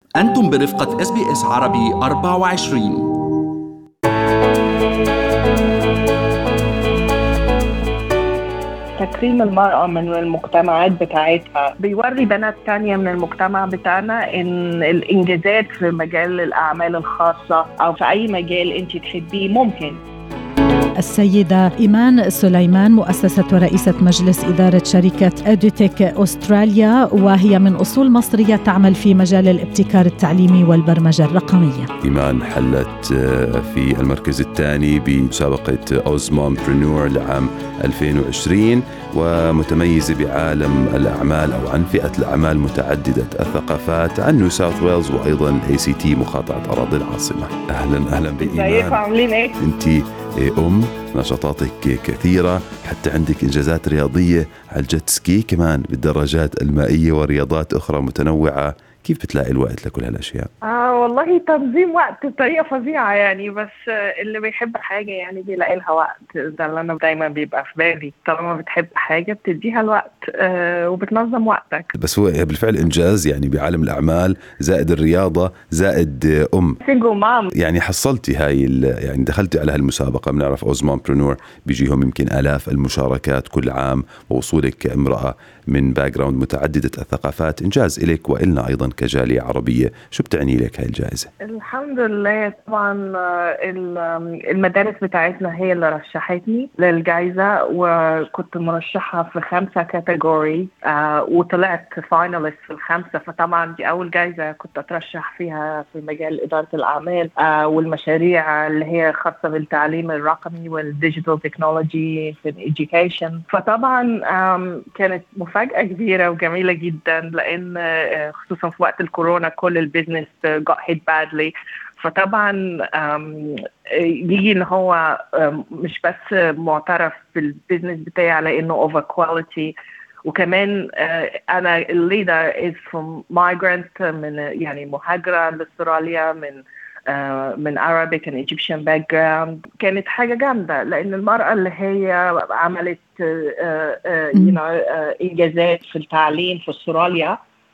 أنتم برفقة اس بي اس عربي 24 تكريم المرأة من المجتمعات بتاعتها بيوري بنات تانية من المجتمع بتاعنا إن الإنجازات في مجال الأعمال الخاصة أو في أي مجال أنت تحبيه ممكن السيدة إيمان سليمان مؤسسة ورئيسة مجلس إدارة شركة أدوتك أستراليا وهي من أصول مصرية تعمل في مجال الابتكار التعليمي والبرمجة الرقمية إيمان حلت آه، في المركز الثاني بمسابقة أوزمون برينور لعام 2020 ومتميزة بعالم الأعمال أو عن فئة الأعمال متعددة الثقافات عن نيو ساوث ويلز وأيضا اي سي تي مقاطعة أراضي العاصمة أهلا أهلا بإيمان ازيكم عاملين إيه؟ أنت أم نشاطاتك كثيرة حتى عندك إنجازات رياضية على الجت سكي كمان بالدراجات المائية ورياضات أخرى متنوعة كيف بتلاقي الوقت لكل هالأشياء؟ آه والله تنظيم وقت بطريقة فظيعة يعني بس آه، اللي بيحب حاجة يعني بيلاقي لها وقت ده اللي أنا دايما بيبقى في بالي طالما بتحب حاجة بتديها الوقت آه وبتنظم وقتك بس هو بالفعل إنجاز يعني بعالم الأعمال زائد الرياضة زائد أم سينجل مام يعني حصلتي هاي ال- يعني دخلتي على هالمسابقة بنعرف أوزمان برونور بيجيهم يمكن آلاف المشاركات كل عام ووصولك كامرأة من باك جراوند متعددة الثقافات إنجاز إلك وإلنا أيضا كجالية عربية شو بتعني لك هاي الجائزة؟ الحمد لله طبعا آه، ال- آم، المدارس بتاعتنا هي اللي رشحتني للجائزة وكنت مرشحة في خمسة كاتيجوري آه وطلعت فاينالست في الخمسة فطبعا دي أول جائزة كنت أترشح فيها في مجال إدارة الأعمال آه والمشاريع اللي هي خاصة بالتعليم الرقمي والديجيتال تكنولوجي في الإديوكيشن فطبعا آم، كانت مفاجأة كبيرة وجميلة جدا لأن آه، خصوصا في وقت الكورونا كل البيزنس got hit badly فطبعا آم، يجي ان هو آم، مش بس معترف بالبيزنس بتاعي على انه اوفر كواليتي وكمان آه، انا الليدر از فروم migrant من يعني مهاجره لاستراليا من آه، من Arabic and Egyptian background كانت حاجة جامدة لأن المرأة اللي هي عملت آه، آه، you know، آه، إنجازات في التعليم في أستراليا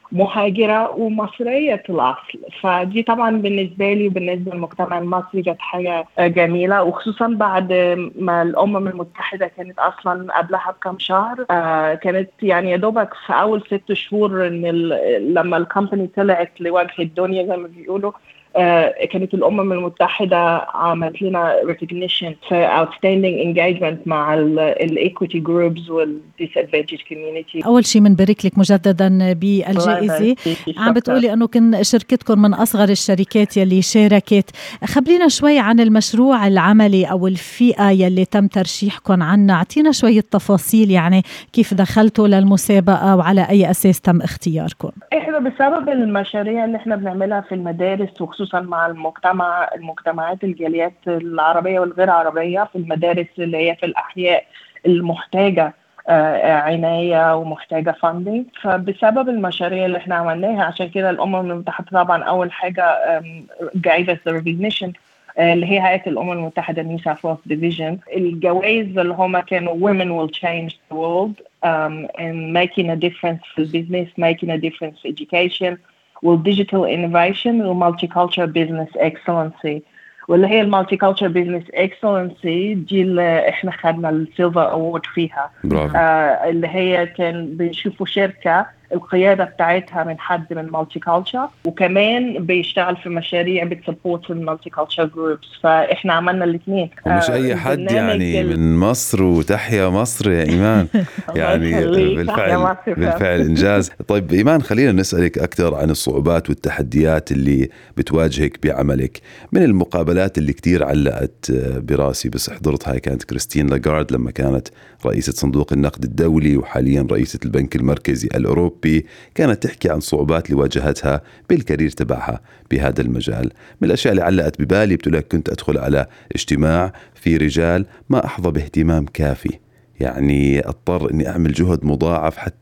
مهاجرة ومصرية الأصل فدي طبعا بالنسبة لي وبالنسبة للمجتمع المصري كانت حاجة جميلة وخصوصا بعد ما الأمم المتحدة كانت أصلا قبلها بكم شهر آه كانت يعني يا دوبك في أول ست شهور إن ال- لما الكومباني طلعت لوجه الدنيا زي ما بيقولوا آه، كانت الامم المتحده عملت لنا recognition في outstanding engagement مع الايكويتي جروبز والdisadvantaged community أول شيء بنبارك لك مجددا بالجائزة عم بتقولي انه كن شركتكم من اصغر الشركات يلي شاركت خبرينا شوي عن المشروع العملي او الفئه يلي تم ترشيحكم عنها اعطينا شويه تفاصيل يعني كيف دخلتوا للمسابقه وعلى اي اساس تم اختياركم احنا بسبب المشاريع اللي احنا بنعملها في المدارس وخصوصا مع المجتمع المجتمعات الجاليات العربيه والغير عربيه في المدارس اللي هي في الاحياء المحتاجه آه، عنايه ومحتاجه فاندنج فبسبب المشاريع اللي احنا عملناها عشان كده الامم المتحده طبعا اول حاجه آم، جايزه ريكوجنيشن اللي هي هيئه الامم المتحده نيو ساوث ويلز ديفيجن الجوائز اللي هم كانوا women will change the world um, and making a difference في البيزنس making a difference في education والdigital innovation والmulticultural business excellency واللي هي المالتي كلتشر بزنس اكسلنسي دي اللي احنا خدنا السيلفر اوورد فيها برافو آه اللي هي كان بنشوفوا شركه القياده بتاعتها من حد من مالتي كلتشر وكمان بيشتغل في مشاريع بتسبورت المالتي كلتشر جروبس فاحنا عملنا الاثنين ومش اي حد يعني من مصر وتحيا مصر يا ايمان يعني بالفعل بالفعل انجاز طيب ايمان خلينا نسالك اكثر عن الصعوبات والتحديات اللي بتواجهك بعملك من المقابلات اللي كتير علقت براسي بس حضرتها كانت كريستين لاغارد لما كانت رئيسة صندوق النقد الدولي وحاليا رئيسة البنك المركزي الأوروبي كانت تحكي عن صعوبات اللي واجهتها بالكارير تبعها بهذا المجال من الأشياء اللي علقت ببالي بتقول لك كنت أدخل على اجتماع في رجال ما أحظى باهتمام كافي يعني اضطر اني اعمل جهد مضاعف حتى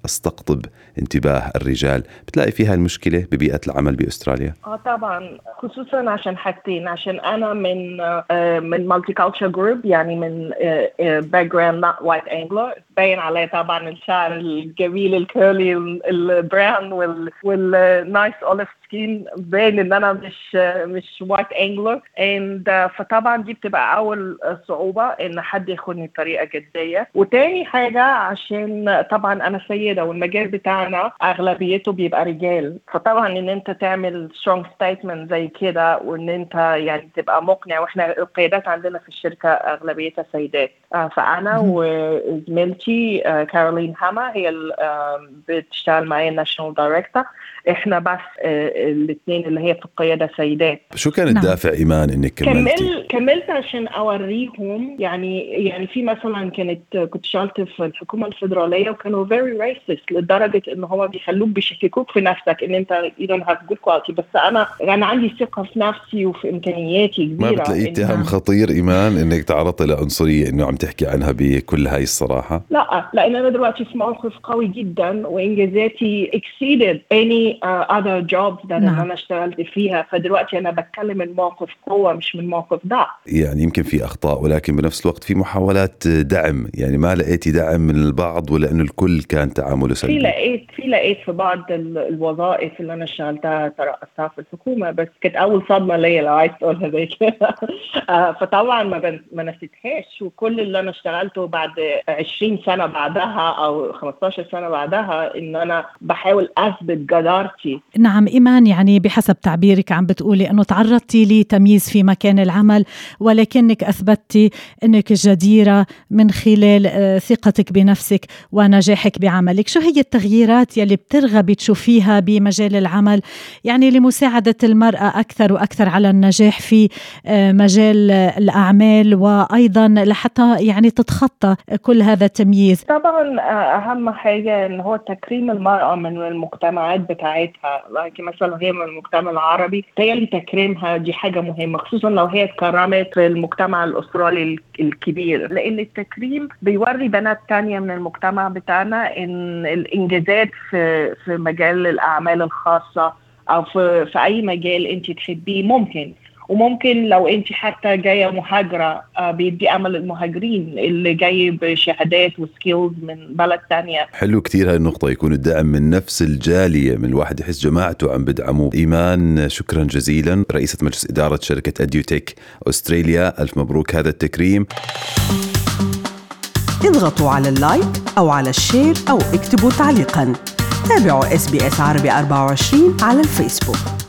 استقطب انتباه الرجال بتلاقي فيها المشكله ببيئه العمل باستراليا اه طبعا خصوصا عشان حاجتين عشان انا من آه من مالتي كالتشر جروب يعني من باك جراوند نوت وايت انجلو باين عليا طبعا الشعر الجميل الكيرلي البراون والنايس اوليف سكين باين ان انا مش مش وايت انجلر اند فطبعا دي بتبقى اول صعوبه ان حد ياخدني بطريقه جديه وتاني حاجه عشان طبعا انا سيده والمجال بتاعنا اغلبيته بيبقى رجال فطبعا ان انت تعمل سترونج ستيتمنت زي كده وان انت يعني تبقى مقنع واحنا القيادات عندنا في الشركه اغلبيتها سيدات فانا وزميلتي كارولين هاما هي بتشتغل معايا ناشونال دايركتور احنا بس الاثنين اللي هي في القياده سيدات شو كان الدافع نعم. ايمان انك كملتي؟ كمل كملت عشان اوريهم يعني يعني في مثلا كانت كنت اشتغلت في الحكومه الفدراليه وكانوا فيري ريسست لدرجه ان هو بيخلوك بيشككوك في نفسك ان انت يو دونت هاف جود كواليتي بس انا انا عندي ثقه في نفسي وفي امكانياتي كبيره ما بتلاقي اتهام خطير ايمان انك تعرضتي لعنصريه انه عم تحكي عنها بكل هاي الصراحه؟ لا لان انا دلوقتي في موقف قوي جدا وانجازاتي exceeded any uh, other jobs ده نعم. انا اشتغلت فيها فدلوقتي انا بتكلم من موقف قوه مش من موقف ضعف يعني يمكن في اخطاء ولكن بنفس الوقت في محاولات دعم يعني ما لقيتي دعم من البعض ولا انه الكل كان تعامله سلبي في لقيت في لقيت في بعض الوظائف اللي انا اشتغلتها ترأستها في الحكومه بس كانت اول صدمه ليا لو عايز تقولها زي كده فطبعا ما ما نسيتهاش وكل اللي انا اشتغلته بعد 20 سنه بعدها او 15 سنه بعدها ان انا بحاول اثبت جدارتي نعم ايمان يعني بحسب تعبيرك عم بتقولي انه تعرضتي لتمييز في مكان العمل ولكنك اثبتي انك جديره من خلال ثقتك بنفسك ونجاحك بعملك شو هي التغييرات يلي بترغبي تشوفيها بمجال العمل يعني لمساعده المراه اكثر واكثر على النجاح في مجال الاعمال وايضا لحتى يعني تتخطى كل هذا التمييز طبعا اهم حاجه ان هو تكريم المراه من المجتمعات بتاعتها لكن مثلا هي من المجتمع العربي تهيألي تكريمها دي حاجه مهمه خصوصا لو هي اتكرمت في المجتمع الاسترالي الكبير لان التكريم بيوري بنات تانية من المجتمع بتاعنا ان الانجازات في في مجال الاعمال الخاصه او في في اي مجال انت تحبيه ممكن وممكن لو انت حتى جايه مهاجره بيدي امل المهاجرين اللي جاي بشهادات وسكيلز من بلد تانية حلو كثير هاي النقطه يكون الدعم من نفس الجاليه من الواحد يحس جماعته عم بدعموه ايمان شكرا جزيلا رئيسه مجلس اداره شركه اديوتيك استراليا الف مبروك هذا التكريم اضغطوا على اللايك او على الشير او اكتبوا تعليقا تابعوا اس بي اس عربي 24 على الفيسبوك